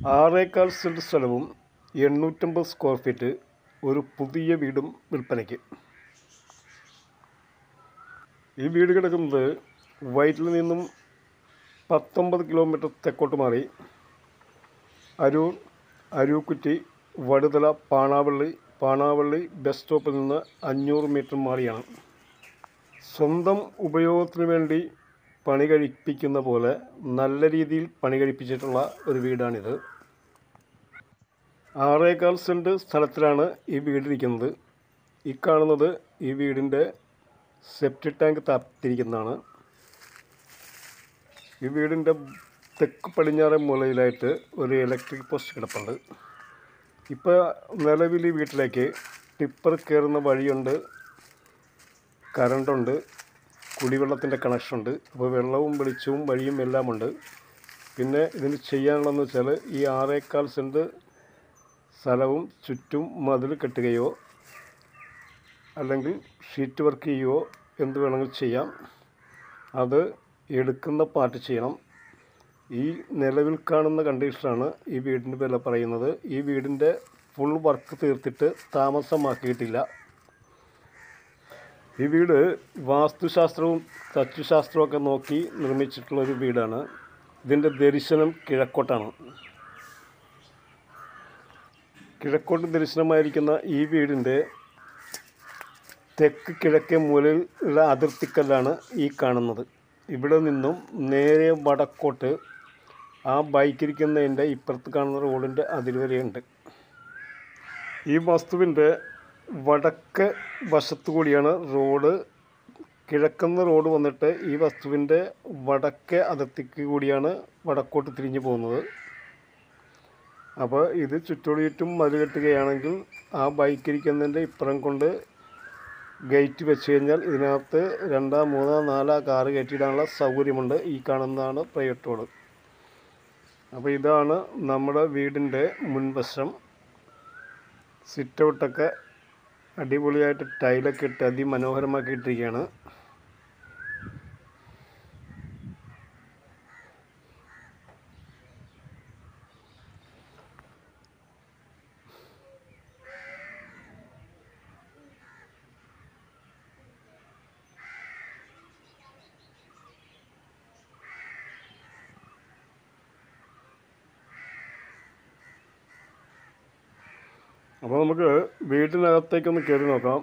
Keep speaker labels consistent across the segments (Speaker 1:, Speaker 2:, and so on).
Speaker 1: ആറേക്കാൽ cent സ്ഥലവും എണ്ണൂറ്റമ്പത് square feet ഒരു പുതിയ വീടും വിൽപ്പനയ്ക്ക് ഈ വീട് കിടക്കുന്നത് വയറ്റിൽ നിന്നും പത്തൊമ്പത് കിലോമീറ്റർ തെക്കോട്ട് മാറി അരൂർ അരൂക്കുറ്റി വടുതല പാണാവള്ളി പാണാവള്ളി ബസ് സ്റ്റോപ്പിൽ നിന്ന് അഞ്ഞൂറ് മീറ്റർ മാറിയാണ് സ്വന്തം ഉപയോഗത്തിന് വേണ്ടി പണി കഴിപ്പിക്കുന്ന പോലെ നല്ല രീതിയിൽ പണി കഴിപ്പിച്ചിട്ടുള്ള ഒരു വീടാണിത് ആറേകാൽ സെൻറ്റ് സ്ഥലത്തിലാണ് ഈ വീടിരിക്കുന്നത് ഈ കാണുന്നത് ഈ വീടിൻ്റെ സെപ്റ്റി ടാങ്ക് താത്തിരിക്കുന്നതാണ് ഈ വീടിൻ്റെ തെക്ക് പടിഞ്ഞാറൻ മൂലയിലായിട്ട് ഒരു ഇലക്ട്രിക് പോസ്റ്റ് കിടപ്പുണ്ട് ഇപ്പോൾ നിലവിൽ ഈ വീട്ടിലേക്ക് ടിപ്പർ കയറുന്ന വഴിയുണ്ട് കറണ്ടുണ്ട് കുടിവെള്ളത്തിൻ്റെ കണക്ഷനുണ്ട് അപ്പോൾ വെള്ളവും വെളിച്ചവും വഴിയും എല്ലാം ഉണ്ട് പിന്നെ ഇതിന് ചെയ്യാനുള്ളതെന്ന് വെച്ചാൽ ഈ ആറേക്കാൽ സെൻറ്റ് സ്ഥലവും ചുറ്റും മതിൽ കെട്ടുകയോ അല്ലെങ്കിൽ ഷീറ്റ് വർക്ക് ചെയ്യുകയോ എന്ത് വേണമെങ്കിലും ചെയ്യാം അത് എടുക്കുന്ന പാർട്ടി ചെയ്യണം ഈ നിലവിൽ കാണുന്ന കണ്ടീഷനാണ് ഈ വീടിൻ്റെ വില പറയുന്നത് ഈ വീടിൻ്റെ ഫുൾ വർക്ക് തീർത്തിട്ട് താമസമാക്കിയിട്ടില്ല ഈ വീട് വാസ്തുശാസ്ത്രവും തച്ചുശാസ്ത്രവും ഒക്കെ നോക്കി നിർമ്മിച്ചിട്ടുള്ള ഒരു വീടാണ് ഇതിൻ്റെ ദർശനം കിഴക്കോട്ടാണ് കിഴക്കോട്ട് ദർശനമായിരിക്കുന്ന ഈ വീടിൻ്റെ തെക്ക് കിഴക്കേ മൂലയിൽ ഉള്ള അതിർത്തിക്കല്ലാണ് ഈ കാണുന്നത് ഇവിടെ നിന്നും നേരെ വടക്കോട്ട് ആ ബൈക്കിരിക്കുന്നതിൻ്റെ ഇപ്പുറത്ത് കാണുന്ന റോഡിൻ്റെ അതിർവരെയുണ്ട് ഈ വസ്തുവിൻ്റെ വടക്ക് വശത്തു കൂടിയാണ് റോഡ് കിഴക്കുന്ന റോഡ് വന്നിട്ട് ഈ വസ്തുവിൻ്റെ വടക്കേ അതിർത്തിക്ക് കൂടിയാണ് വടക്കോട്ട് തിരിഞ്ഞു പോകുന്നത് അപ്പോൾ ഇത് ചുറ്റോട് ചുറ്റും മതിൽ കെട്ടുകയാണെങ്കിൽ ആ ബൈക്കിരിക്കുന്നതിൻ്റെ ഇപ്പുറം കൊണ്ട് ഗേറ്റ് വെച്ച് കഴിഞ്ഞാൽ ഇതിനകത്ത് രണ്ടോ മൂന്നോ നാലോ കാറ് കയറ്റിയിടാനുള്ള സൗകര്യമുണ്ട് ഈ കാണുന്നതാണ് പ്രൈവറ്റ് റോഡ് അപ്പോൾ ഇതാണ് നമ്മുടെ വീടിൻ്റെ മുൻവശം സിറ്റ് ഔട്ടൊക്കെ അടിപൊളിയായിട്ട് ടൈലൊക്കെ ഇട്ട് അതിമനോഹരമാക്കിയിട്ടിരിക്കുകയാണ് അപ്പോൾ നമുക്ക് വീടിനകത്തേക്കൊന്ന് കയറി നോക്കാം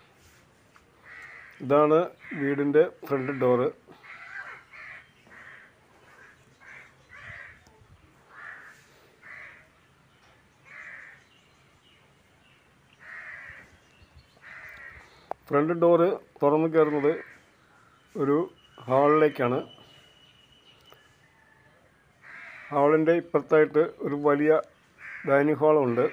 Speaker 1: ഇതാണ് വീടിൻ്റെ ഫ്രണ്ട് ഡോറ് ഫ്രണ്ട് ഡോറ് തുറന്നു കയറുന്നത് ഒരു ഹാളിലേക്കാണ് ഹാളിൻ്റെ ഇപ്പുറത്തായിട്ട് ഒരു വലിയ ഡൈനിങ് ഹാളുണ്ട്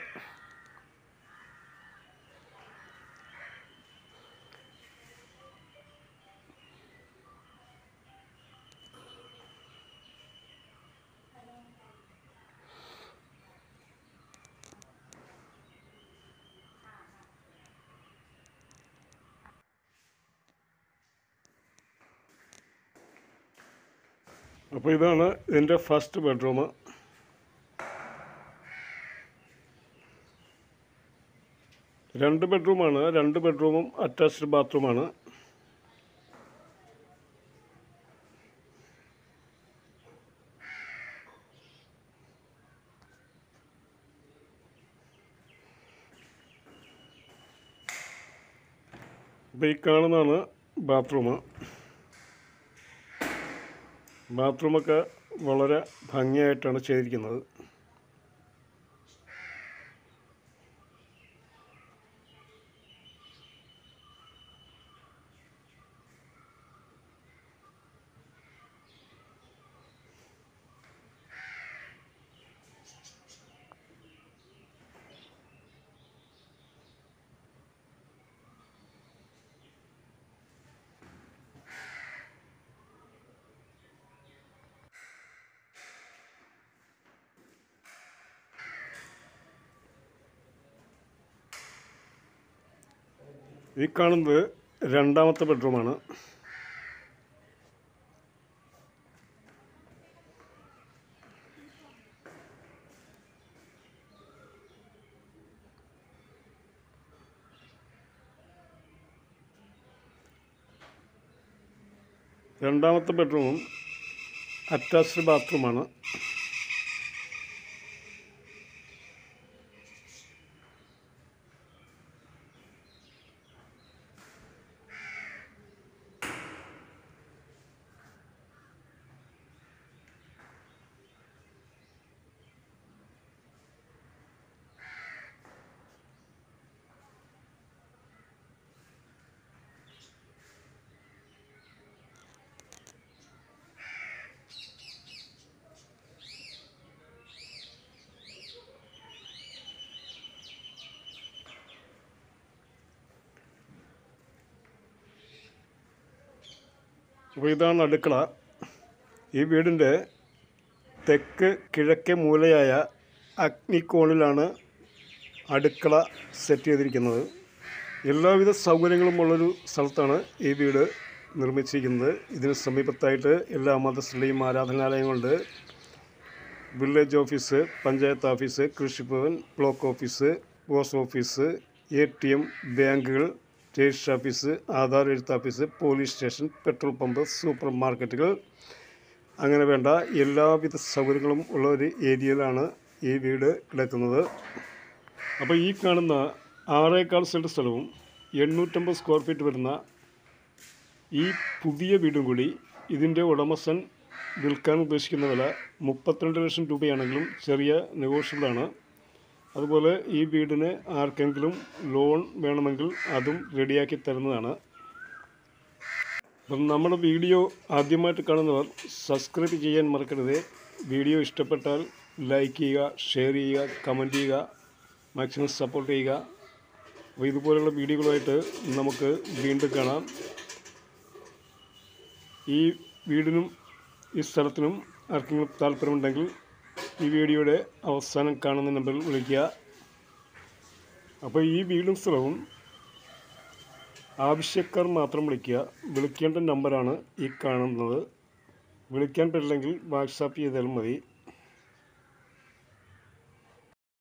Speaker 1: അപ്പോൾ ഇതാണ് ഇതിൻ്റെ ഫസ്റ്റ് ബെഡ്റൂം രണ്ട് ബെഡ്റൂമാണ് രണ്ട് ബെഡ്റൂമും അറ്റാച്ച്ഡ് ബാത്റൂമാണ് അപ്പോൾ ഈ കാണുന്നതാണ് ബാത്റൂം ബാത്റൂമൊക്കെ വളരെ ഭംഗിയായിട്ടാണ് ചെയ്തിരിക്കുന്നത് ഈ കാണുന്നത് രണ്ടാമത്തെ ബെഡ്റൂമാണ് രണ്ടാമത്തെ ബെഡ്റൂമും അറ്റാച്ച്ഡ് ബാത്റൂമാണ് അപ്പോൾ ഇതാണ് അടുക്കള ഈ വീടിൻ്റെ തെക്ക് കിഴക്കേ മൂലയായ അഗ്നിക്കോണിലാണ് അടുക്കള സെറ്റ് ചെയ്തിരിക്കുന്നത് എല്ലാവിധ സൗകര്യങ്ങളും ഉള്ളൊരു സ്ഥലത്താണ് ഈ വീട് നിർമ്മിച്ചിരിക്കുന്നത് ഇതിന് സമീപത്തായിട്ട് എല്ലാ മതസ്ഥരുടെയും ആരാധനാലയങ്ങളുണ്ട് village office panchayat office Krishibhavan block office post office A T M ബാങ്കുകൾ രജിസ്റ്റർ ഓഫീസ് ആധാർ എഴുത്ത് office police station petrol pump super മാർക്കറ്റുകൾ അങ്ങനെ വേണ്ട എല്ലാവിധ സൗകര്യങ്ങളും ഉള്ള ഒരു ഏരിയയിലാണ് ഈ വീട് കിടക്കുന്നത് അപ്പോൾ ഈ കാണുന്ന ആറേക്കാൾ സെൻറ്റ് സ്ഥലവും എണ്ണൂറ്റമ്പത് സ്ക്വയർ ഫീറ്റ് വരുന്ന ഈ പുതിയ വീടും കൂടി ഇതിൻ്റെ ഉടമസ്ഥൻ വിൽക്കാൻ ഉദ്ദേശിക്കുന്ന വില മുപ്പത്തിരണ്ട് ലക്ഷം രൂപയാണെങ്കിലും ചെറിയ നെഗോഷ്യബിളാണ് അതുപോലെ ഈ വീടിന് ആർക്കെങ്കിലും ലോൺ വേണമെങ്കിൽ അതും റെഡിയാക്കി തരുന്നതാണ് അപ്പം നമ്മുടെ വീഡിയോ ആദ്യമായിട്ട് കാണുന്നവർ സബ്സ്ക്രൈബ് ചെയ്യാൻ മറക്കരുത് വീഡിയോ ഇഷ്ടപ്പെട്ടാൽ ലൈക്ക് ചെയ്യുക ഷെയർ ചെയ്യുക കമൻറ്റ് ചെയ്യുക മാക്സിമം സപ്പോർട്ട് ചെയ്യുക അപ്പോൾ ഇതുപോലുള്ള വീഡിയോകളുമായിട്ട് നമുക്ക് വീണ്ടും കാണാം ഈ വീടിനും ഈ സ്ഥലത്തിനും ആർക്കെങ്കിലും താല്പര്യമുണ്ടെങ്കിൽ ഈ വീഡിയോയുടെ അവസാനം കാണുന്ന നമ്പറിൽ വിളിക്കുക അപ്പോൾ ഈ വീടും സ്ഥലവും ആവശ്യക്കാർ മാത്രം വിളിക്കുക വിളിക്കേണ്ട നമ്പറാണ് ഈ കാണുന്നത് വിളിക്കാൻ പറ്റില്ലെങ്കിൽ വാട്സാപ്പ് ചെയ്താലും മതി